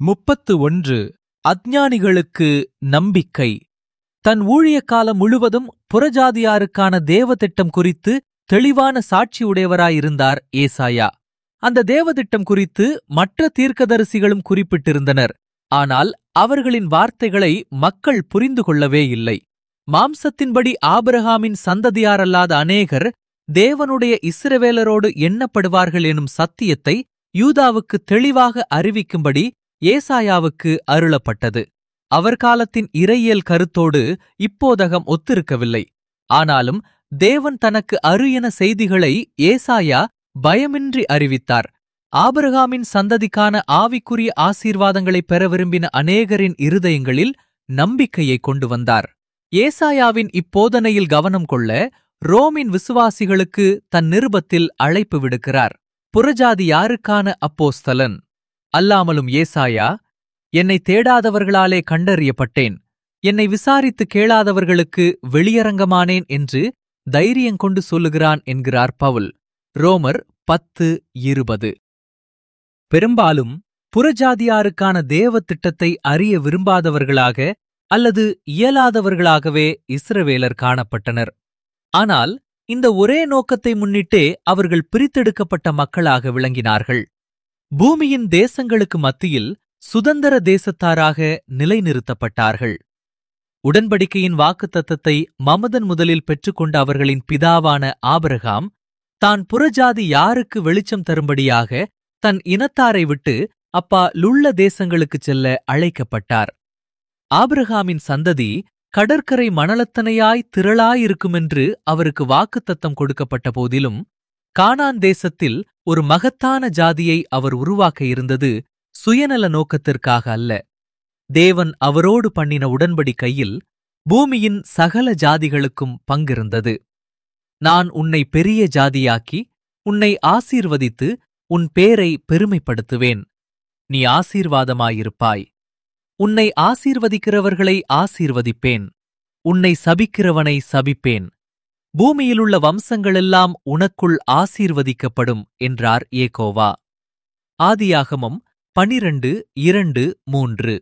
முப்பத்து ஒன்று அஞ்ஞானிகளுக்கு நம்பிக்கை தன் ஊழிய காலம் முழுவதும் புறஜாதியாருக்கான தேவதிட்டம் குறித்து தெளிவான சாட்சியுடையவராயிருந்தார் ஏசாயா அந்த தேவதிட்டம் குறித்து மற்ற தீர்க்கதரிசிகளும் குறிப்பிட்டிருந்தனர் ஆனால் அவர்களின் வார்த்தைகளை மக்கள் புரிந்து கொள்ளவே இல்லை மாம்சத்தின்படி ஆபிரகாமின் சந்ததியாரல்லாத அநேகர் தேவனுடைய இஸ்ரவேலரோடு எண்ணப்படுவார்கள் எனும் சத்தியத்தை யூதாவுக்கு தெளிவாக அறிவிக்கும்படி ஏசாயாவுக்கு அருளப்பட்டது அவர் காலத்தின் இறையியல் கருத்தோடு இப்போதகம் ஒத்திருக்கவில்லை ஆனாலும் தேவன் தனக்கு அரு என செய்திகளை ஏசாயா பயமின்றி அறிவித்தார் ஆபிரகாமின் சந்ததிக்கான ஆவிக்குரிய ஆசீர்வாதங்களைப் பெற விரும்பின அநேகரின் இருதயங்களில் நம்பிக்கையை கொண்டு வந்தார் ஏசாயாவின் இப்போதனையில் கவனம் கொள்ள ரோமின் விசுவாசிகளுக்கு தன் நிருபத்தில் அழைப்பு விடுக்கிறார் புறஜாதி யாருக்கான அப்போஸ்தலன் அல்லாமலும் ஏசாயா என்னை தேடாதவர்களாலே கண்டறியப்பட்டேன் என்னை விசாரித்து கேளாதவர்களுக்கு வெளியரங்கமானேன் என்று தைரியங்கொண்டு சொல்லுகிறான் என்கிறார் பவுல் ரோமர் பத்து இருபது பெரும்பாலும் புறஜாதியாருக்கான தேவ திட்டத்தை அறிய விரும்பாதவர்களாக அல்லது இயலாதவர்களாகவே இஸ்ரவேலர் காணப்பட்டனர் ஆனால் இந்த ஒரே நோக்கத்தை முன்னிட்டே அவர்கள் பிரித்தெடுக்கப்பட்ட மக்களாக விளங்கினார்கள் பூமியின் தேசங்களுக்கு மத்தியில் சுதந்திர தேசத்தாராக நிலைநிறுத்தப்பட்டார்கள் உடன்படிக்கையின் வாக்குத்தத்தத்தை மமதன் முதலில் பெற்றுக்கொண்ட அவர்களின் பிதாவான ஆபிரகாம் தான் புறஜாதி யாருக்கு வெளிச்சம் தரும்படியாக தன் இனத்தாரை விட்டு அப்பா லுள்ள தேசங்களுக்குச் செல்ல அழைக்கப்பட்டார் ஆபிரகாமின் சந்ததி கடற்கரை மணலத்தனையாய் திரளாயிருக்குமென்று அவருக்கு வாக்குத்தத்தம் கொடுக்கப்பட்ட போதிலும் கானான் தேசத்தில் ஒரு மகத்தான ஜாதியை அவர் உருவாக்க இருந்தது சுயநல நோக்கத்திற்காக அல்ல தேவன் அவரோடு பண்ணின உடன்படிக்கையில் பூமியின் சகல ஜாதிகளுக்கும் பங்கிருந்தது நான் உன்னை பெரிய ஜாதியாக்கி உன்னை ஆசீர்வதித்து உன் பேரை பெருமைப்படுத்துவேன் நீ ஆசீர்வாதமாயிருப்பாய் உன்னை ஆசீர்வதிக்கிறவர்களை ஆசீர்வதிப்பேன் உன்னை சபிக்கிறவனை சபிப்பேன் பூமியிலுள்ள வம்சங்களெல்லாம் உனக்குள் ஆசீர்வதிக்கப்படும் என்றார் ஏகோவா ஆதியாகமம் பனிரண்டு இரண்டு மூன்று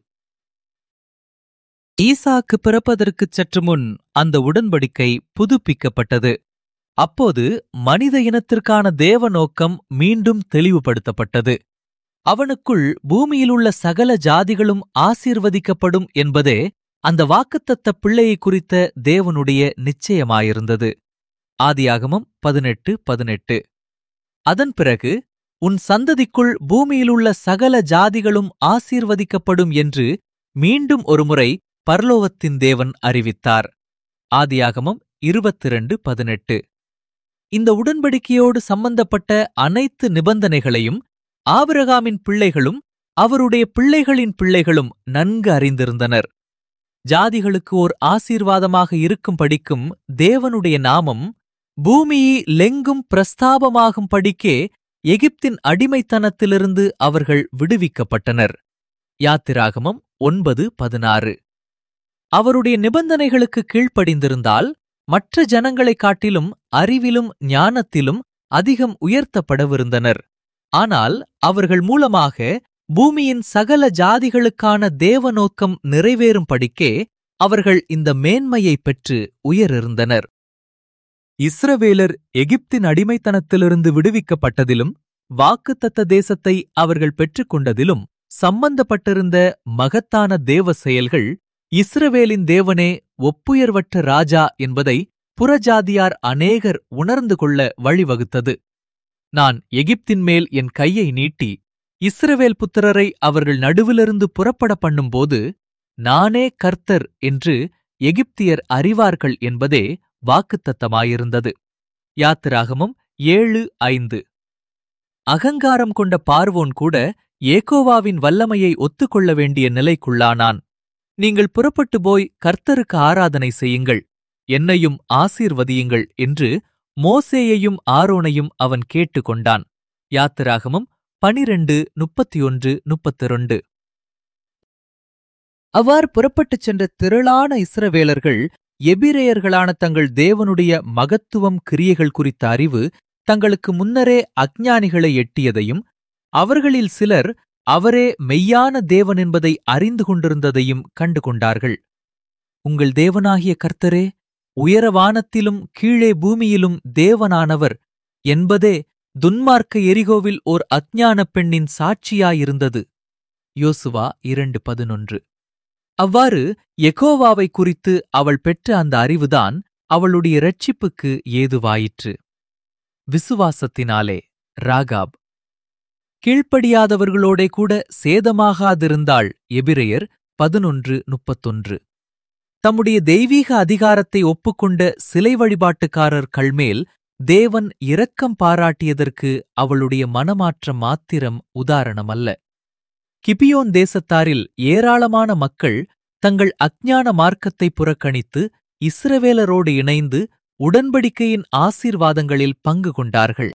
ஈசாக்கு பிறப்பதற்குச் சற்று முன் அந்த உடன்படிக்கை புதுப்பிக்கப்பட்டது அப்போது மனித இனத்திற்கான தேவ நோக்கம் மீண்டும் தெளிவுபடுத்தப்பட்டது அவனுக்குள் பூமியிலுள்ள சகல ஜாதிகளும் ஆசீர்வதிக்கப்படும் என்பதே அந்த வாக்குத்தத்த பிள்ளையை குறித்த தேவனுடைய நிச்சயமாயிருந்தது ஆதியாகமம் பதினெட்டு பதினெட்டு அதன் பிறகு உன் சந்ததிக்குள் பூமியிலுள்ள சகல ஜாதிகளும் ஆசீர்வதிக்கப்படும் என்று மீண்டும் ஒருமுறை பர்லோவத்தின் தேவன் அறிவித்தார் ஆதியாகமம் இருபத்திரண்டு பதினெட்டு இந்த உடன்படிக்கையோடு சம்பந்தப்பட்ட அனைத்து நிபந்தனைகளையும் ஆபிரகாமின் பிள்ளைகளும் அவருடைய பிள்ளைகளின் பிள்ளைகளும் நன்கு அறிந்திருந்தனர் ஜாதிகளுக்கு ஓர் ஆசீர்வாதமாக இருக்கும் படிக்கும் தேவனுடைய நாமம் பூமியிலெங்கும் பிரஸ்தாபமாகும் படிக்கே எகிப்தின் அடிமைத்தனத்திலிருந்து அவர்கள் விடுவிக்கப்பட்டனர் யாத்திராகமம் ஒன்பது பதினாறு அவருடைய நிபந்தனைகளுக்கு கீழ்ப்படிந்திருந்தால் மற்ற ஜனங்களைக் காட்டிலும் அறிவிலும் ஞானத்திலும் அதிகம் உயர்த்தப்படவிருந்தனர் ஆனால் அவர்கள் மூலமாக பூமியின் சகல ஜாதிகளுக்கான தேவ நோக்கம் நிறைவேறும்படிக்கே அவர்கள் இந்த மேன்மையைப் பெற்று உயரிருந்தனர் இஸ்ரவேலர் எகிப்தின் அடிமைத்தனத்திலிருந்து விடுவிக்கப்பட்டதிலும் வாக்குத்தத்த தேசத்தை அவர்கள் பெற்றுக்கொண்டதிலும் சம்பந்தப்பட்டிருந்த மகத்தான தேவ செயல்கள் இஸ்ரவேலின் தேவனே ஒப்புயர்வற்ற ராஜா என்பதை புறஜாதியார் அநேகர் உணர்ந்து கொள்ள வழிவகுத்தது நான் எகிப்தின் மேல் என் கையை நீட்டி இஸ்ரவேல் புத்திரரை அவர்கள் நடுவிலிருந்து புறப்பட பண்ணும்போது நானே கர்த்தர் என்று எகிப்தியர் அறிவார்கள் என்பதே வாக்குத்தத்தமாயிருந்தது யாத்திராகமம் ஏழு ஐந்து அகங்காரம் கொண்ட பார்வோன் கூட ஏகோவாவின் வல்லமையை ஒத்துக்கொள்ள வேண்டிய நிலைக்குள்ளானான் நீங்கள் புறப்பட்டு போய் கர்த்தருக்கு ஆராதனை செய்யுங்கள் என்னையும் ஆசீர்வதியுங்கள் என்று மோசேயையும் ஆரோனையும் அவன் கேட்டுக்கொண்டான் யாத்திராகமம் பனிரெண்டு முப்பத்தி ஒன்று முப்பத்திரண்டு அவ்வாறு புறப்பட்டுச் சென்ற திரளான இஸ்ரவேலர்கள் எபிரேயர்களான தங்கள் தேவனுடைய மகத்துவம் கிரியைகள் குறித்த அறிவு தங்களுக்கு முன்னரே அஞ்ஞானிகளை எட்டியதையும் அவர்களில் சிலர் அவரே மெய்யான தேவன் என்பதை அறிந்து கொண்டிருந்ததையும் கண்டு கொண்டார்கள் உங்கள் தேவனாகிய கர்த்தரே உயர வானத்திலும் கீழே பூமியிலும் தேவனானவர் என்பதே துன்மார்க்க எரிகோவில் ஓர் அஞ்ஞானப் பெண்ணின் சாட்சியாயிருந்தது யோசுவா இரண்டு பதினொன்று அவ்வாறு எகோவாவை குறித்து அவள் பெற்ற அந்த அறிவுதான் அவளுடைய இரட்சிப்புக்கு ஏதுவாயிற்று விசுவாசத்தினாலே ராகாப் கீழ்ப்படியாதவர்களோடே கூட சேதமாகாதிருந்தாள் எபிரெயர் பதினொன்று முப்பத்தொன்று தம்முடைய தெய்வீக அதிகாரத்தை ஒப்புக்கொண்ட சிலை வழிபாட்டுக்காரர் கள்மேல் தேவன் இரக்கம் பாராட்டியதற்கு அவளுடைய மனமாற்றம் மாத்திரம் உதாரணமல்ல கிபியோன் தேசத்தாரில் ஏராளமான மக்கள் தங்கள் அஞ்ஞான மார்க்கத்தை புறக்கணித்து இஸ்ரவேலரோடு இணைந்து உடன்படிக்கையின் ஆசீர்வாதங்களில் பங்கு கொண்டார்கள்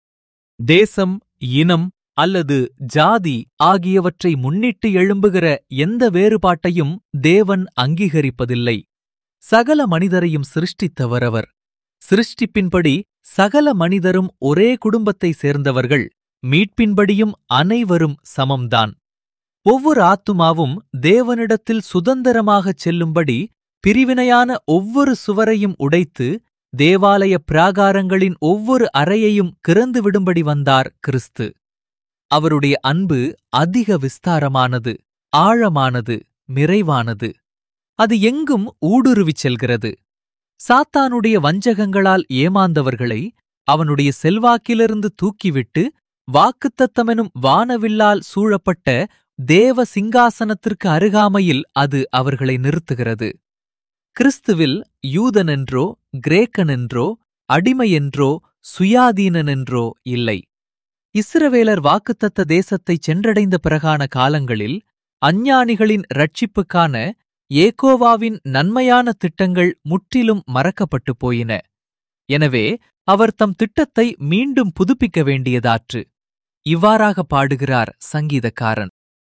தேசம் இனம் அல்லது ஜாதி ஆகியவற்றை முன்னிட்டு எழும்புகிற எந்த வேறுபாட்டையும் தேவன் அங்கீகரிப்பதில்லை சகல மனிதரையும் சிருஷ்டித்தவர் அவர் சிருஷ்டிப்பின்படி சகல மனிதரும் ஒரே குடும்பத்தை சேர்ந்தவர்கள் மீட்பின்படியும் அனைவரும் சமம்தான் ஒவ்வொரு ஆத்துமாவும் தேவனிடத்தில் சுதந்திரமாகச் செல்லும்படி பிரிவினையான ஒவ்வொரு சுவரையும் உடைத்து தேவாலய பிராகாரங்களின் ஒவ்வொரு அறையையும் கிறந்து விடும்படி வந்தார் கிறிஸ்து அவருடைய அன்பு அதிக விஸ்தாரமானது ஆழமானது நிறைவானது அது எங்கும் ஊடுருவிச் செல்கிறது சாத்தானுடைய வஞ்சகங்களால் ஏமாந்தவர்களை அவனுடைய செல்வாக்கிலிருந்து தூக்கிவிட்டு வாக்குத்தத்தமெனும் வானவில்லால் சூழப்பட்ட தேவ சிங்காசனத்திற்கு அருகாமையில் அது அவர்களை நிறுத்துகிறது கிறிஸ்துவில் யூதனென்றோ கிரேக்கனென்றோ அடிமையென்றோ சுயாதீனனென்றோ இல்லை இஸ்ரவேலர் வாக்குத்தத்த தேசத்தைச் சென்றடைந்த பிறகான காலங்களில் அஞ்ஞானிகளின் ரட்சிப்புக்கான ஏகோவாவின் நன்மையான திட்டங்கள் முற்றிலும் மறக்கப்பட்டு போயின எனவே அவர் தம் திட்டத்தை மீண்டும் புதுப்பிக்க வேண்டியதாற்று இவ்வாறாக பாடுகிறார் சங்கீதக்காரன்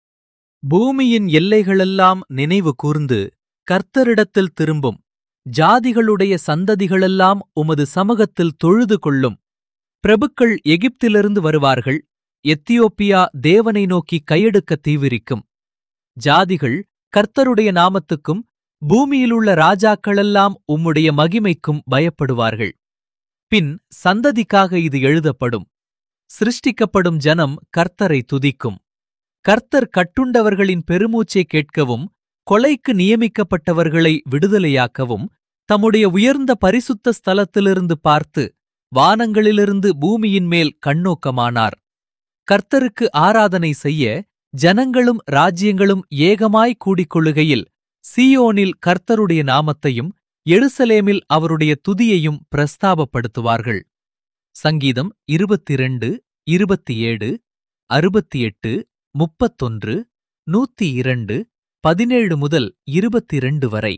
பூமியின் எல்லைகளெல்லாம் நினைவு கூர்ந்து கர்த்தரிடத்தில் திரும்பும் ஜாதிகளுடைய சந்ததிகளெல்லாம் உமது சமூகத்தில் தொழுது கொள்ளும் பிரபுக்கள் எகிப்திலிருந்து வருவார்கள் எத்தியோப்பியா தேவனை நோக்கி கையெடுக்க தீவிரிக்கும் ஜாதிகள் கர்த்தருடைய நாமத்துக்கும் பூமியிலுள்ள ராஜாக்களெல்லாம் உம்முடைய மகிமைக்கும் பயப்படுவார்கள் பின் சந்ததிக்காக இது எழுதப்படும் சிருஷ்டிக்கப்படும் ஜனம் கர்த்தரை துதிக்கும் கர்த்தர் கட்டுண்டவர்களின் பெருமூச்சை கேட்கவும் கொலைக்கு நியமிக்கப்பட்டவர்களை விடுதலையாக்கவும் தம்முடைய உயர்ந்த பரிசுத்த ஸ்தலத்திலிருந்து பார்த்து வானங்களிலிருந்து பூமியின் மேல் கண்ணோக்கமானார் கர்த்தருக்கு ஆராதனை செய்ய ஜனங்களும் ராஜ்யங்களும் ஏகமாய் கூடிக்கொள்ளுகையில் சீயோனில் கர்த்தருடைய நாமத்தையும் எருசலேமில் அவருடைய துதியையும் பிரஸ்தாபப்படுத்துவார்கள் சங்கீதம் இருபத்திரண்டு இருபத்தி ஏழு அறுபத்தி எட்டு முப்பத்தொன்று நூத்தி இரண்டு பதினேழு முதல் இருபத்திரண்டு வரை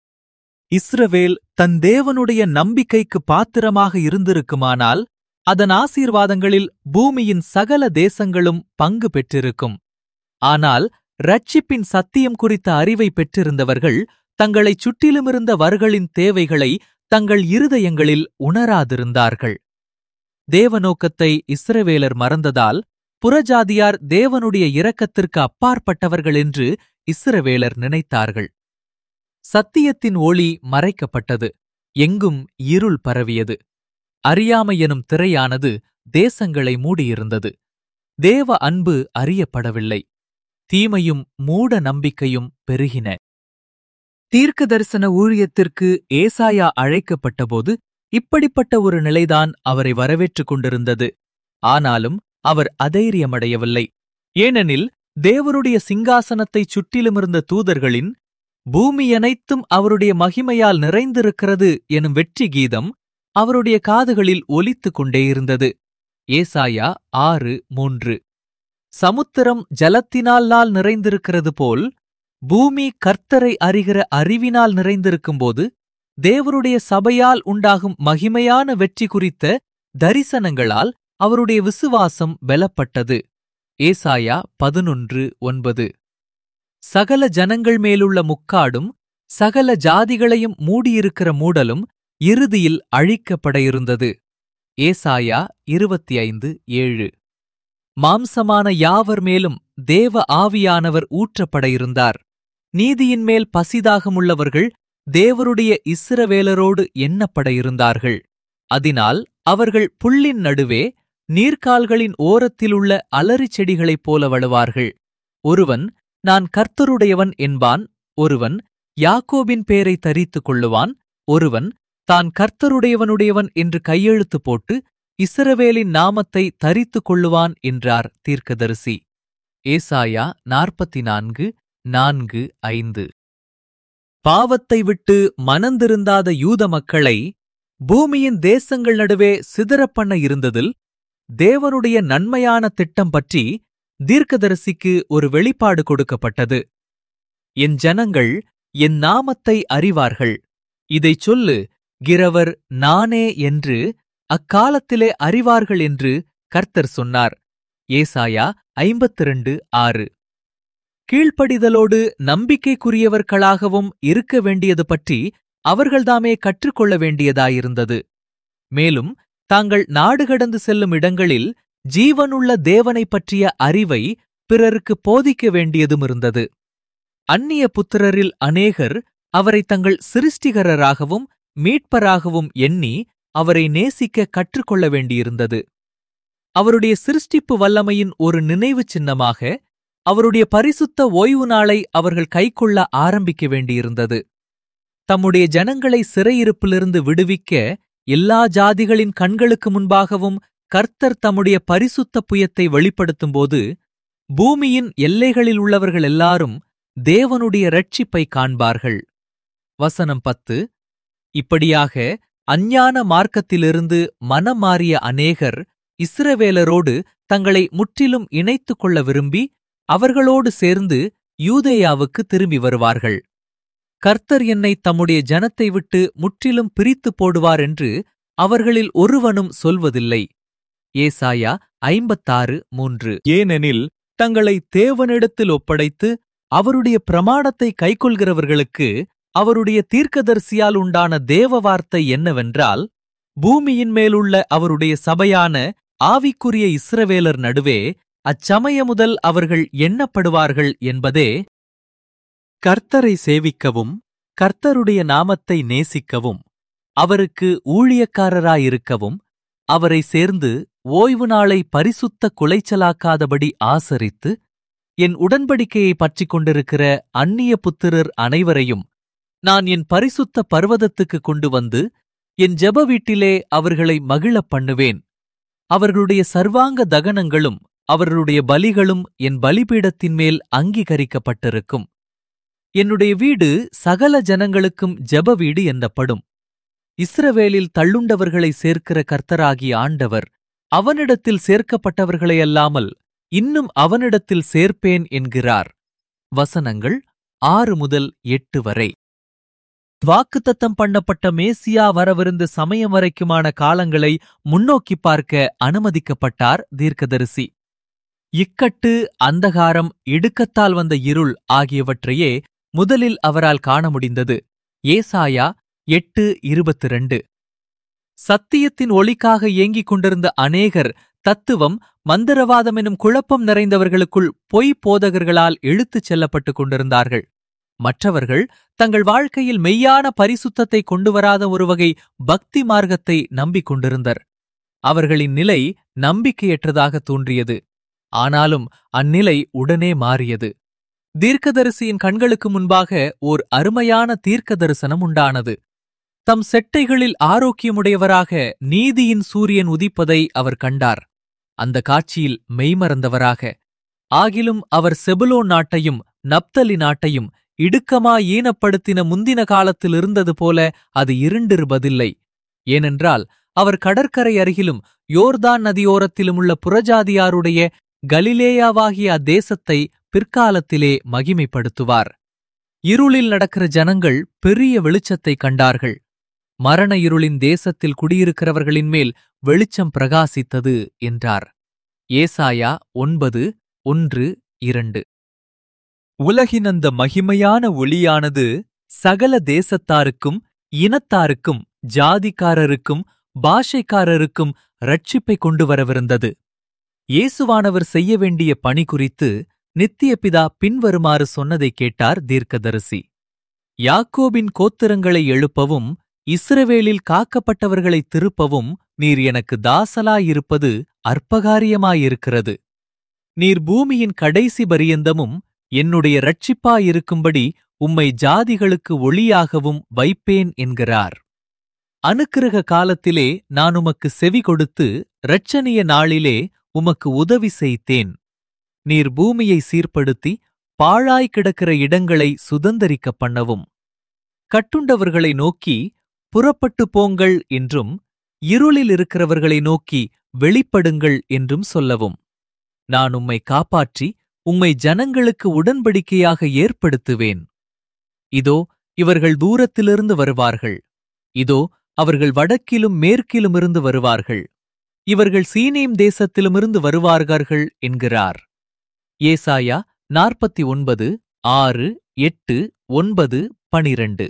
இஸ்ரவேல் தன் தேவனுடைய நம்பிக்கைக்கு பாத்திரமாக இருந்திருக்குமானால் அதன் ஆசீர்வாதங்களில் பூமியின் சகல தேசங்களும் பங்கு பெற்றிருக்கும் ஆனால் ரட்சிப்பின் சத்தியம் குறித்த அறிவை பெற்றிருந்தவர்கள் தங்களைச் சுற்றிலுமிருந்த வர்களின் தேவைகளை தங்கள் இருதயங்களில் உணராதிருந்தார்கள் தேவநோக்கத்தை இஸ்ரவேலர் மறந்ததால் புறஜாதியார் தேவனுடைய இரக்கத்திற்கு அப்பாற்பட்டவர்கள் என்று இஸ்ரவேலர் நினைத்தார்கள் சத்தியத்தின் ஒளி மறைக்கப்பட்டது எங்கும் இருள் பரவியது அறியாமை எனும் திரையானது தேசங்களை மூடியிருந்தது தேவ அன்பு அறியப்படவில்லை தீமையும் மூட நம்பிக்கையும் பெருகின தீர்க்க தரிசன ஊழியத்திற்கு ஏசாயா அழைக்கப்பட்டபோது இப்படிப்பட்ட ஒரு நிலைதான் அவரை வரவேற்றுக் கொண்டிருந்தது ஆனாலும் அவர் அதைரியமடையவில்லை ஏனெனில் தேவருடைய சிங்காசனத்தைச் சுற்றிலுமிருந்த தூதர்களின் பூமியனைத்தும் அவருடைய மகிமையால் நிறைந்திருக்கிறது எனும் வெற்றி கீதம் அவருடைய காதுகளில் ஒலித்துக் கொண்டே இருந்தது ஏசாயா ஆறு மூன்று சமுத்திரம் ஜலத்தினால் நாள் நிறைந்திருக்கிறது போல் பூமி கர்த்தரை அறிகிற அறிவினால் நிறைந்திருக்கும்போது தேவருடைய சபையால் உண்டாகும் மகிமையான வெற்றி குறித்த தரிசனங்களால் அவருடைய விசுவாசம் பலப்பட்டது ஏசாயா பதினொன்று ஒன்பது சகல ஜனங்கள் மேலுள்ள முக்காடும் சகல ஜாதிகளையும் மூடியிருக்கிற மூடலும் இறுதியில் அழிக்கப்பட இருந்தது ஏசாயா இருபத்தி ஐந்து ஏழு மாம்சமான யாவர் மேலும் தேவ ஆவியானவர் ஊற்றப்பட இருந்தார் நீதியின் மேல் பசிதாகமுள்ளவர்கள் தேவருடைய இஸ்ரவேலரோடு எண்ணப்பட இருந்தார்கள் அதனால் அவர்கள் புல்லின் நடுவே நீர்க்கால்களின் ஓரத்திலுள்ள அலரிச் செடிகளைப் போல வழுவார்கள் ஒருவன் நான் கர்த்தருடையவன் என்பான் ஒருவன் யாக்கோபின் பேரை தரித்துக் கொள்ளுவான் ஒருவன் தான் கர்த்தருடையவனுடையவன் என்று கையெழுத்து போட்டு இஸ்ரவேலின் நாமத்தை தரித்துக் கொள்ளுவான் என்றார் தீர்க்கதரிசி ஏசாயா நாற்பத்தி நான்கு நான்கு ஐந்து பாவத்தை விட்டு மனந்திருந்தாத யூத மக்களை பூமியின் தேசங்கள் நடுவே சிதறப்பண்ண இருந்ததில் தேவனுடைய நன்மையான திட்டம் பற்றி தீர்க்கதரிசிக்கு ஒரு வெளிப்பாடு கொடுக்கப்பட்டது என் ஜனங்கள் என் நாமத்தை அறிவார்கள் இதைச் சொல்லு கிரவர் நானே என்று அக்காலத்திலே அறிவார்கள் என்று கர்த்தர் சொன்னார் ஏசாயா ஐம்பத்திரண்டு ஆறு கீழ்ப்படிதலோடு நம்பிக்கைக்குரியவர்களாகவும் இருக்க வேண்டியது பற்றி அவர்கள்தாமே கற்றுக்கொள்ள வேண்டியதாயிருந்தது மேலும் தாங்கள் நாடு கடந்து செல்லும் இடங்களில் ஜீவனுள்ள தேவனைப் பற்றிய அறிவை பிறருக்கு போதிக்க வேண்டியதும் இருந்தது அந்நிய புத்திரரில் அநேகர் அவரை தங்கள் சிருஷ்டிகரராகவும் மீட்பராகவும் எண்ணி அவரை நேசிக்க கற்றுக்கொள்ள வேண்டியிருந்தது அவருடைய சிருஷ்டிப்பு வல்லமையின் ஒரு நினைவு சின்னமாக அவருடைய பரிசுத்த ஓய்வு நாளை அவர்கள் கைக்கொள்ள ஆரம்பிக்க வேண்டியிருந்தது தம்முடைய ஜனங்களை சிறையிருப்பிலிருந்து விடுவிக்க எல்லா ஜாதிகளின் கண்களுக்கு முன்பாகவும் கர்த்தர் தம்முடைய பரிசுத்த புயத்தை வெளிப்படுத்தும்போது பூமியின் எல்லைகளில் உள்ளவர்கள் எல்லாரும் தேவனுடைய ரட்சிப்பை காண்பார்கள் வசனம் பத்து இப்படியாக அஞ்ஞான மார்க்கத்திலிருந்து மனம் மாறிய அநேகர் இஸ்ரவேலரோடு தங்களை முற்றிலும் இணைத்துக் கொள்ள விரும்பி அவர்களோடு சேர்ந்து யூதேயாவுக்கு திரும்பி வருவார்கள் கர்த்தர் என்னை தம்முடைய ஜனத்தை விட்டு முற்றிலும் பிரித்துப் போடுவார் என்று அவர்களில் ஒருவனும் சொல்வதில்லை ஏசாயா ஐம்பத்தாறு மூன்று ஏனெனில் தங்களை தேவனிடத்தில் ஒப்படைத்து அவருடைய பிரமாணத்தை கைக்கொள்கிறவர்களுக்கு அவருடைய தீர்க்கதரிசியால் உண்டான தேவ வார்த்தை என்னவென்றால் பூமியின் மேலுள்ள அவருடைய சபையான ஆவிக்குரிய இஸ்ரவேலர் நடுவே அச்சமய முதல் அவர்கள் எண்ணப்படுவார்கள் என்பதே கர்த்தரை சேவிக்கவும் கர்த்தருடைய நாமத்தை நேசிக்கவும் அவருக்கு ஊழியக்காரராயிருக்கவும் அவரை சேர்ந்து ஓய்வு நாளை பரிசுத்த குலைச்சலாக்காதபடி ஆசரித்து என் உடன்படிக்கையை பற்றிக் கொண்டிருக்கிற அந்நிய புத்திரர் அனைவரையும் நான் என் பரிசுத்த பர்வதத்துக்கு கொண்டு வந்து என் ஜெப வீட்டிலே அவர்களை மகிழப் பண்ணுவேன் அவர்களுடைய சர்வாங்க தகனங்களும் அவர்களுடைய பலிகளும் என் பலிபீடத்தின் மேல் அங்கீகரிக்கப்பட்டிருக்கும் என்னுடைய வீடு சகல ஜனங்களுக்கும் ஜெப வீடு என்னப்படும் இஸ்ரவேலில் தள்ளுண்டவர்களை சேர்க்கிற கர்த்தராகிய ஆண்டவர் அவனிடத்தில் சேர்க்கப்பட்டவர்களையல்லாமல் இன்னும் அவனிடத்தில் சேர்ப்பேன் என்கிறார் வசனங்கள் ஆறு முதல் எட்டு வரை வாக்குத்தத்தம் பண்ணப்பட்ட மேசியா வரவிருந்த சமயம் வரைக்குமான காலங்களை முன்னோக்கி பார்க்க அனுமதிக்கப்பட்டார் தீர்க்கதரிசி இக்கட்டு அந்தகாரம் இடுக்கத்தால் வந்த இருள் ஆகியவற்றையே முதலில் அவரால் காண முடிந்தது ஏசாயா எட்டு இருபத்தி ரெண்டு சத்தியத்தின் ஒளிக்காக ஏங்கிக் கொண்டிருந்த அநேகர் தத்துவம் மந்திரவாதம் எனும் குழப்பம் நிறைந்தவர்களுக்குள் பொய் போதகர்களால் இழுத்துச் செல்லப்பட்டுக் கொண்டிருந்தார்கள் மற்றவர்கள் தங்கள் வாழ்க்கையில் மெய்யான பரிசுத்தத்தை கொண்டு வராத ஒரு வகை பக்தி மார்க்கத்தை நம்பிக் கொண்டிருந்தர் அவர்களின் நிலை நம்பிக்கையற்றதாக தோன்றியது ஆனாலும் அந்நிலை உடனே மாறியது தீர்க்கதரிசியின் கண்களுக்கு முன்பாக ஓர் அருமையான தீர்க்க தரிசனம் உண்டானது தம் செட்டைகளில் ஆரோக்கியமுடையவராக நீதியின் சூரியன் உதிப்பதை அவர் கண்டார் அந்த காட்சியில் மெய்மறந்தவராக ஆகிலும் அவர் செபுலோன் நாட்டையும் நப்தலி நாட்டையும் இடுக்கமா ஈனப்படுத்தின முந்தின காலத்தில் இருந்தது போல அது இருண்டிருப்பதில்லை ஏனென்றால் அவர் கடற்கரை அருகிலும் யோர்தான் நதியோரத்திலும் உள்ள புறஜாதியாருடைய கலிலேயாவாகிய அத்தேசத்தை பிற்காலத்திலே மகிமைப்படுத்துவார் இருளில் நடக்கிற ஜனங்கள் பெரிய வெளிச்சத்தை கண்டார்கள் மரண இருளின் தேசத்தில் குடியிருக்கிறவர்களின் மேல் வெளிச்சம் பிரகாசித்தது என்றார் ஏசாயா ஒன்பது ஒன்று இரண்டு உலகின் அந்த மகிமையான ஒளியானது சகல தேசத்தாருக்கும் இனத்தாருக்கும் ஜாதிக்காரருக்கும் பாஷைக்காரருக்கும் ரட்சிப்பை கொண்டு வரவிருந்தது இயேசுவானவர் செய்ய வேண்டிய பணி குறித்து நித்திய பிதா பின்வருமாறு சொன்னதைக் கேட்டார் தீர்க்கதரிசி யாக்கோபின் கோத்திரங்களை எழுப்பவும் இஸ்ரவேலில் காக்கப்பட்டவர்களை திருப்பவும் நீர் எனக்கு தாசலாயிருப்பது அற்பகாரியமாயிருக்கிறது நீர் பூமியின் கடைசி பரியந்தமும் என்னுடைய இரட்சிப்பாயிருக்கும்படி உம்மை ஜாதிகளுக்கு ஒளியாகவும் வைப்பேன் என்கிறார் அனுக்கிரக காலத்திலே நான் உமக்கு செவி கொடுத்து இரட்சணிய நாளிலே உமக்கு உதவி செய்தேன் நீர் பூமியை சீர்படுத்தி பாழாய் கிடக்கிற இடங்களை சுதந்தரிக்கப் பண்ணவும் கட்டுண்டவர்களை நோக்கி புறப்பட்டு போங்கள் என்றும் இருளில் இருக்கிறவர்களை நோக்கி வெளிப்படுங்கள் என்றும் சொல்லவும் நான் உம்மை காப்பாற்றி உம்மை ஜனங்களுக்கு உடன்படிக்கையாக ஏற்படுத்துவேன் இதோ இவர்கள் தூரத்திலிருந்து வருவார்கள் இதோ அவர்கள் வடக்கிலும் மேற்கிலுமிருந்து வருவார்கள் இவர்கள் சீனேம் தேசத்திலுமிருந்து வருவார்கள் என்கிறார் ஏசாயா நாற்பத்தி ஒன்பது ஆறு எட்டு ஒன்பது பனிரண்டு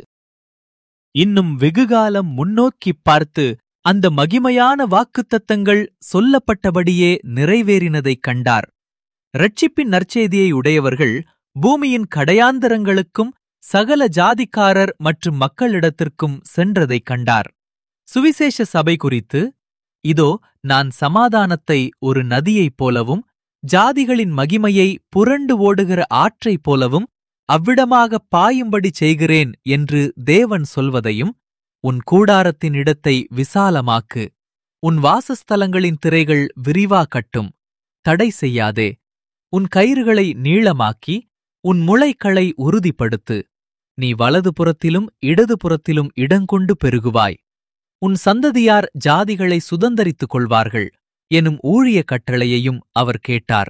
இன்னும் வெகுகாலம் முன்னோக்கிப் பார்த்து அந்த மகிமையான வாக்குத்தத்தங்கள் சொல்லப்பட்டபடியே நிறைவேறினதைக் கண்டார் ரட்சிப்பின் நற்செய்தியை உடையவர்கள் பூமியின் கடையாந்தரங்களுக்கும் சகல ஜாதிக்காரர் மற்றும் மக்களிடத்திற்கும் சென்றதைக் கண்டார் சுவிசேஷ சபை குறித்து இதோ நான் சமாதானத்தை ஒரு நதியைப் போலவும் ஜாதிகளின் மகிமையை புரண்டு ஓடுகிற ஆற்றைப் போலவும் அவ்விடமாக பாயும்படி செய்கிறேன் என்று தேவன் சொல்வதையும் உன் கூடாரத்தின் இடத்தை விசாலமாக்கு உன் வாசஸ்தலங்களின் திரைகள் விரிவாக்கட்டும் தடை செய்யாதே உன் கயிறுகளை நீளமாக்கி உன் முளைகளை உறுதிப்படுத்து நீ வலது புறத்திலும் இடது புறத்திலும் இடங்கொண்டு பெருகுவாய் உன் சந்ததியார் ஜாதிகளை சுதந்தரித்துக் கொள்வார்கள் எனும் ஊழிய கட்டளையையும் அவர் கேட்டார்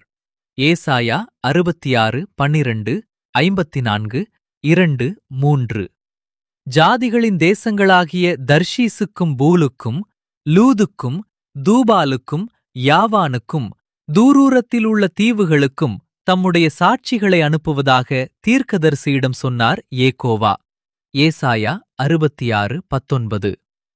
ஏசாயா அறுபத்தி ஆறு பன்னிரண்டு ஐம்பத்தி நான்கு இரண்டு மூன்று ஜாதிகளின் தேசங்களாகிய தர்ஷீசுக்கும் பூலுக்கும் லூதுக்கும் தூபாலுக்கும் யாவானுக்கும் தூரூரத்தில் உள்ள தீவுகளுக்கும் தம்முடைய சாட்சிகளை அனுப்புவதாக தீர்க்கதரிசியிடம் சொன்னார் ஏகோவா ஏசாயா அறுபத்தி ஆறு பத்தொன்பது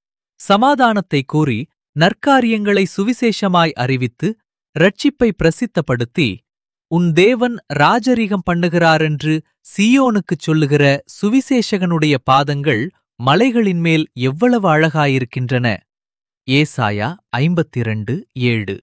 சமாதானத்தை கூறி நற்காரியங்களை சுவிசேஷமாய் அறிவித்து ரட்சிப்பை பிரசித்தப்படுத்தி உன் தேவன் ராஜரீகம் பண்ணுகிறாரென்று சியோனுக்குச் சொல்லுகிற சுவிசேஷகனுடைய பாதங்கள் மலைகளின் மேல் எவ்வளவு அழகாயிருக்கின்றன ஏசாயா ஐம்பத்திரண்டு ஏழு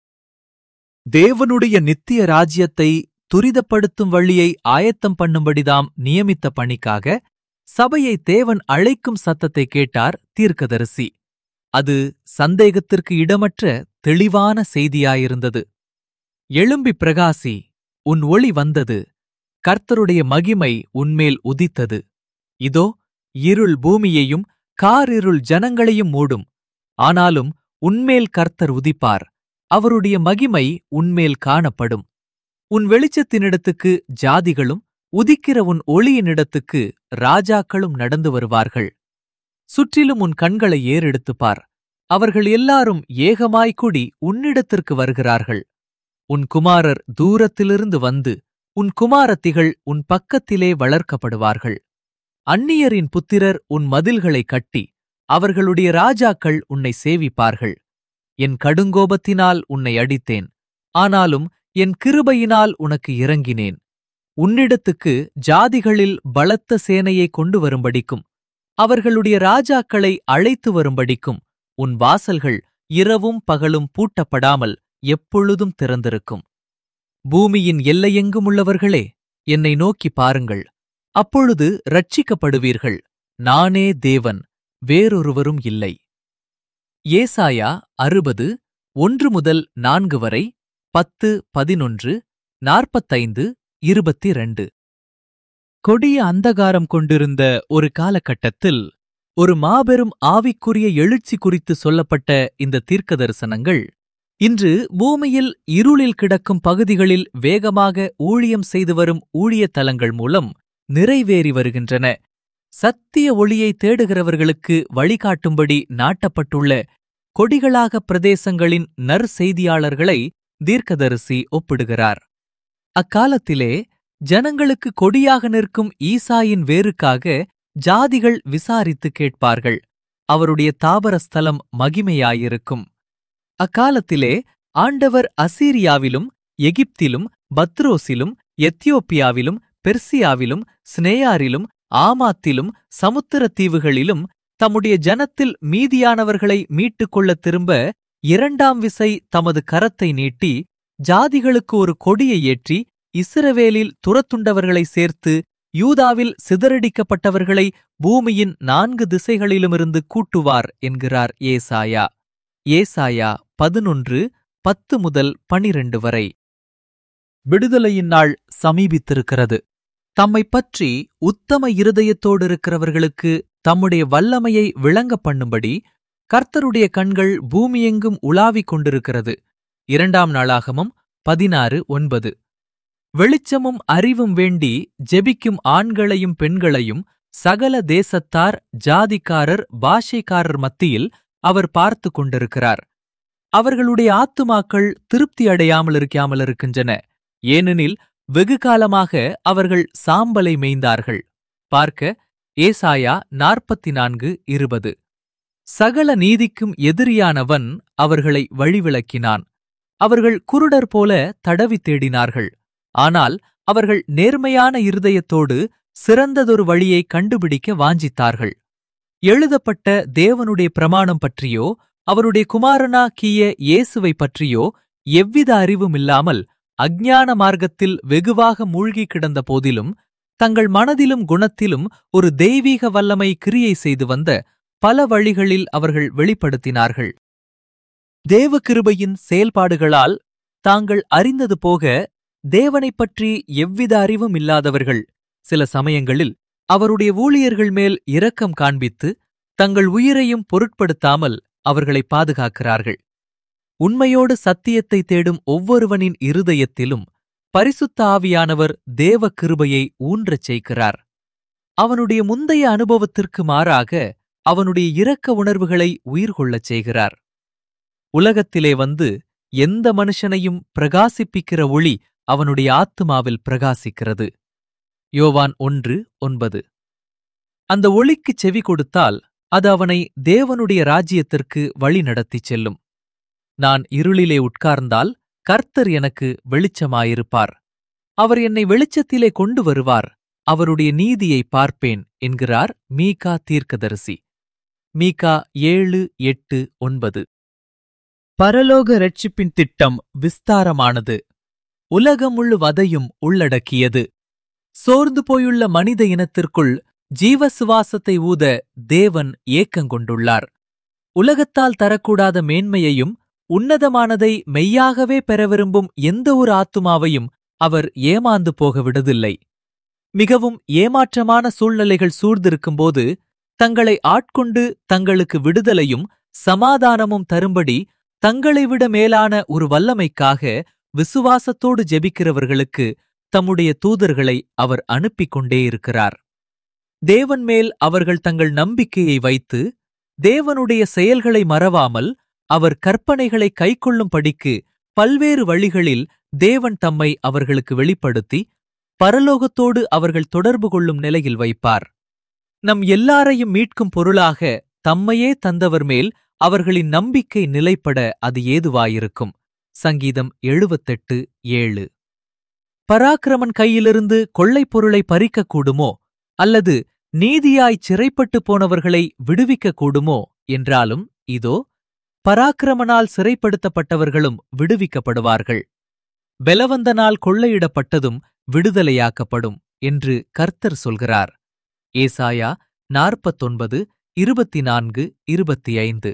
தேவனுடைய நித்திய ராஜ்யத்தை துரிதப்படுத்தும் வழியை ஆயத்தம் பண்ணும்படிதாம் நியமித்த பணிக்காக சபையை தேவன் அழைக்கும் சத்தத்தை கேட்டார் தீர்க்கதரிசி அது சந்தேகத்திற்கு இடமற்ற தெளிவான செய்தியாயிருந்தது எழும்பி பிரகாசி உன் ஒளி வந்தது கர்த்தருடைய மகிமை உன்மேல் உதித்தது இதோ இருள் பூமியையும் காரிருள் ஜனங்களையும் மூடும் ஆனாலும் உன்மேல் கர்த்தர் உதிப்பார் அவருடைய மகிமை உன்மேல் காணப்படும் உன் வெளிச்சத்தினிடத்துக்கு ஜாதிகளும் உதிக்கிற உன் ஒளியினிடத்துக்கு ராஜாக்களும் நடந்து வருவார்கள் சுற்றிலும் உன் கண்களை ஏறெடுத்துப் பார் அவர்கள் எல்லாரும் ஏகமாய்க் கூடி உன்னிடத்திற்கு வருகிறார்கள் உன் குமாரர் தூரத்திலிருந்து வந்து உன் குமாரத்திகள் உன் பக்கத்திலே வளர்க்கப்படுவார்கள் அந்நியரின் புத்திரர் உன் மதில்களை கட்டி அவர்களுடைய ராஜாக்கள் உன்னை சேவிப்பார்கள் என் கடுங்கோபத்தினால் உன்னை அடித்தேன் ஆனாலும் என் கிருபையினால் உனக்கு இறங்கினேன் உன்னிடத்துக்கு ஜாதிகளில் பலத்த சேனையை கொண்டு வரும்படிக்கும் அவர்களுடைய ராஜாக்களை அழைத்து வரும்படிக்கும் உன் வாசல்கள் இரவும் பகலும் பூட்டப்படாமல் எப்பொழுதும் திறந்திருக்கும் பூமியின் எல்லையெங்குமுள்ளவர்களே என்னை நோக்கி பாருங்கள் அப்பொழுது ரட்சிக்கப்படுவீர்கள் நானே தேவன் வேறொருவரும் இல்லை ஏசாயா அறுபது ஒன்று முதல் நான்கு வரை பத்து பதினொன்று நாற்பத்தைந்து இருபத்தி ரெண்டு கொடிய அந்தகாரம் கொண்டிருந்த ஒரு காலகட்டத்தில் ஒரு மாபெரும் ஆவிக்குரிய எழுச்சி குறித்து சொல்லப்பட்ட இந்த தீர்க்க தரிசனங்கள் இன்று பூமியில் இருளில் கிடக்கும் பகுதிகளில் வேகமாக ஊழியம் செய்து வரும் ஊழிய தலங்கள் மூலம் நிறைவேறி வருகின்றன சத்திய ஒளியை தேடுகிறவர்களுக்கு வழிகாட்டும்படி நாட்டப்பட்டுள்ள கொடிகளாக பிரதேசங்களின் நற்செய்தியாளர்களை தீர்க்கதரிசி ஒப்பிடுகிறார் அக்காலத்திலே ஜனங்களுக்கு கொடியாக நிற்கும் ஈசாயின் வேருக்காக ஜாதிகள் விசாரித்து கேட்பார்கள் அவருடைய தாபர ஸ்தலம் மகிமையாயிருக்கும் அக்காலத்திலே ஆண்டவர் அசீரியாவிலும் எகிப்திலும் பத்ரோசிலும் எத்தியோப்பியாவிலும் பெர்சியாவிலும் ஸ்னேயாரிலும் ஆமாத்திலும் சமுத்திரத் தீவுகளிலும் தம்முடைய ஜனத்தில் மீதியானவர்களை மீட்டுக் கொள்ளத் திரும்ப இரண்டாம் விசை தமது கரத்தை நீட்டி ஜாதிகளுக்கு ஒரு கொடியை ஏற்றி இஸ்ரவேலில் துரத்துண்டவர்களை சேர்த்து யூதாவில் சிதறடிக்கப்பட்டவர்களை பூமியின் நான்கு திசைகளிலுமிருந்து கூட்டுவார் என்கிறார் ஏசாயா ஏசாயா பதினொன்று பத்து முதல் பனிரெண்டு வரை விடுதலையின் நாள் சமீபித்திருக்கிறது தம்மை பற்றி உத்தம இருதயத்தோடு இருக்கிறவர்களுக்கு தம்முடைய வல்லமையை விளங்க பண்ணும்படி கர்த்தருடைய கண்கள் பூமியெங்கும் உலாவிக் கொண்டிருக்கிறது இரண்டாம் நாளாகமம் பதினாறு ஒன்பது வெளிச்சமும் அறிவும் வேண்டி ஜெபிக்கும் ஆண்களையும் பெண்களையும் சகல தேசத்தார் ஜாதிக்காரர் பாஷைக்காரர் மத்தியில் அவர் பார்த்து கொண்டிருக்கிறார் அவர்களுடைய ஆத்துமாக்கள் திருப்தி அடையாமல் இருக்காமல் இருக்கின்றன ஏனெனில் வெகு காலமாக அவர்கள் சாம்பலை மேய்ந்தார்கள் பார்க்க ஏசாயா நாற்பத்தி நான்கு இருபது சகல நீதிக்கும் எதிரியானவன் அவர்களை வழிவிளக்கினான் அவர்கள் குருடர் போல தடவி தேடினார்கள் ஆனால் அவர்கள் நேர்மையான இருதயத்தோடு சிறந்ததொரு வழியை கண்டுபிடிக்க வாஞ்சித்தார்கள் எழுதப்பட்ட தேவனுடைய பிரமாணம் பற்றியோ அவருடைய குமாரனா கீய இயேசுவை பற்றியோ எவ்வித அறிவும் இல்லாமல் அஞ்ஞான மார்க்கத்தில் வெகுவாக மூழ்கி கிடந்த போதிலும் தங்கள் மனதிலும் குணத்திலும் ஒரு தெய்வீக வல்லமை கிரியை செய்து வந்த பல வழிகளில் அவர்கள் வெளிப்படுத்தினார்கள் தேவ கிருபையின் செயல்பாடுகளால் தாங்கள் அறிந்தது போக தேவனைப் பற்றி எவ்வித அறிவும் இல்லாதவர்கள் சில சமயங்களில் அவருடைய ஊழியர்கள் மேல் இரக்கம் காண்பித்து தங்கள் உயிரையும் பொருட்படுத்தாமல் அவர்களை பாதுகாக்கிறார்கள் உண்மையோடு சத்தியத்தை தேடும் ஒவ்வொருவனின் இருதயத்திலும் பரிசுத்த ஆவியானவர் தேவ கிருபையை ஊன்றச் செய்கிறார் அவனுடைய முந்தைய அனுபவத்திற்கு மாறாக அவனுடைய இரக்க உணர்வுகளை உயிர்கொள்ளச் செய்கிறார் உலகத்திலே வந்து எந்த மனுஷனையும் பிரகாசிப்பிக்கிற ஒளி அவனுடைய ஆத்துமாவில் பிரகாசிக்கிறது யோவான் ஒன்று ஒன்பது அந்த ஒளிக்குச் செவி கொடுத்தால் அது அவனை தேவனுடைய ராஜ்யத்திற்கு வழி நடத்திச் செல்லும் நான் இருளிலே உட்கார்ந்தால் கர்த்தர் எனக்கு வெளிச்சமாயிருப்பார் அவர் என்னை வெளிச்சத்திலே கொண்டு வருவார் அவருடைய நீதியை பார்ப்பேன் என்கிறார் மீகா தீர்க்கதரிசி மீகா ஏழு எட்டு ஒன்பது பரலோக ரட்சிப்பின் திட்டம் விஸ்தாரமானது உலகம் முழுவதையும் உள்ளடக்கியது சோர்ந்து போயுள்ள மனித இனத்திற்குள் ஜீவ சுவாசத்தை ஊத தேவன் ஏக்கங்கொண்டுள்ளார் உலகத்தால் தரக்கூடாத மேன்மையையும் உன்னதமானதை மெய்யாகவே பெற விரும்பும் எந்த ஒரு ஆத்துமாவையும் அவர் ஏமாந்து போக விடுதில்லை மிகவும் ஏமாற்றமான சூழ்நிலைகள் சூழ்ந்திருக்கும்போது தங்களை ஆட்கொண்டு தங்களுக்கு விடுதலையும் சமாதானமும் தரும்படி தங்களை விட மேலான ஒரு வல்லமைக்காக விசுவாசத்தோடு ஜெபிக்கிறவர்களுக்கு தம்முடைய தூதர்களை அவர் அனுப்பிக் கொண்டே இருக்கிறார் தேவன் மேல் அவர்கள் தங்கள் நம்பிக்கையை வைத்து தேவனுடைய செயல்களை மறவாமல் அவர் கற்பனைகளை கைக்கொள்ளும்படிக்கு பல்வேறு வழிகளில் தேவன் தம்மை அவர்களுக்கு வெளிப்படுத்தி பரலோகத்தோடு அவர்கள் தொடர்பு கொள்ளும் நிலையில் வைப்பார் நம் எல்லாரையும் மீட்கும் பொருளாக தம்மையே தந்தவர் மேல் அவர்களின் நம்பிக்கை நிலைப்பட அது ஏதுவாயிருக்கும் சங்கீதம் எழுபத்தெட்டு ஏழு பராக்கிரமன் கையிலிருந்து கொள்ளைப் பொருளை பறிக்கக்கூடுமோ அல்லது நீதியாய் சிறைப்பட்டு போனவர்களை விடுவிக்கக் கூடுமோ என்றாலும் இதோ பராக்கிரமனால் சிறைப்படுத்தப்பட்டவர்களும் விடுவிக்கப்படுவார்கள் பெலவந்தனால் கொள்ளையிடப்பட்டதும் விடுதலையாக்கப்படும் என்று கர்த்தர் சொல்கிறார் ஏசாயா நாற்பத்தொன்பது இருபத்தி நான்கு இருபத்தி ஐந்து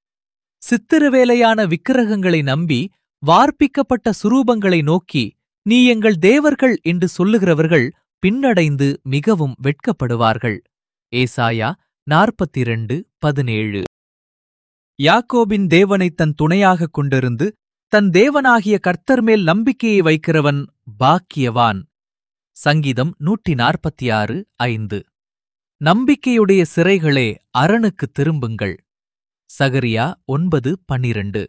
சித்திரவேலையான விக்கிரகங்களை நம்பி வார்ப்பிக்கப்பட்ட சுரூபங்களை நோக்கி நீ எங்கள் தேவர்கள் என்று சொல்லுகிறவர்கள் பின்னடைந்து மிகவும் வெட்கப்படுவார்கள் ஏசாயா நாற்பத்திரண்டு பதினேழு யாக்கோபின் தேவனை தன் துணையாகக் கொண்டிருந்து தன் தேவனாகிய கர்த்தர் மேல் நம்பிக்கையை வைக்கிறவன் பாக்கியவான் சங்கீதம் நூற்றி நாற்பத்தி ஆறு ஐந்து நம்பிக்கையுடைய சிறைகளே அரணுக்குத் திரும்புங்கள் சகரியா ஒன்பது பன்னிரண்டு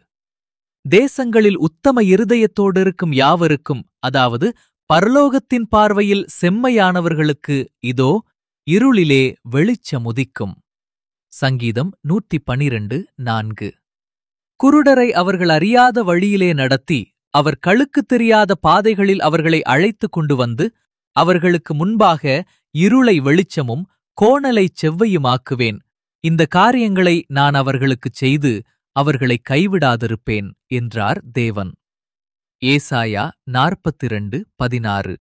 தேசங்களில் உத்தம இருதயத்தோடு இருக்கும் யாவருக்கும் அதாவது பரலோகத்தின் பார்வையில் செம்மையானவர்களுக்கு இதோ இருளிலே வெளிச்சமுதிக்கும் சங்கீதம் நூற்றி பனிரண்டு நான்கு குருடரை அவர்கள் அறியாத வழியிலே நடத்தி அவர் கழுக்குத் தெரியாத பாதைகளில் அவர்களை அழைத்துக் கொண்டு வந்து அவர்களுக்கு முன்பாக இருளை வெளிச்சமும் கோணலைச் செவ்வையுமாக்குவேன் இந்த காரியங்களை நான் அவர்களுக்குச் செய்து அவர்களை கைவிடாதிருப்பேன் என்றார் தேவன் ஏசாயா நாற்பத்திரண்டு பதினாறு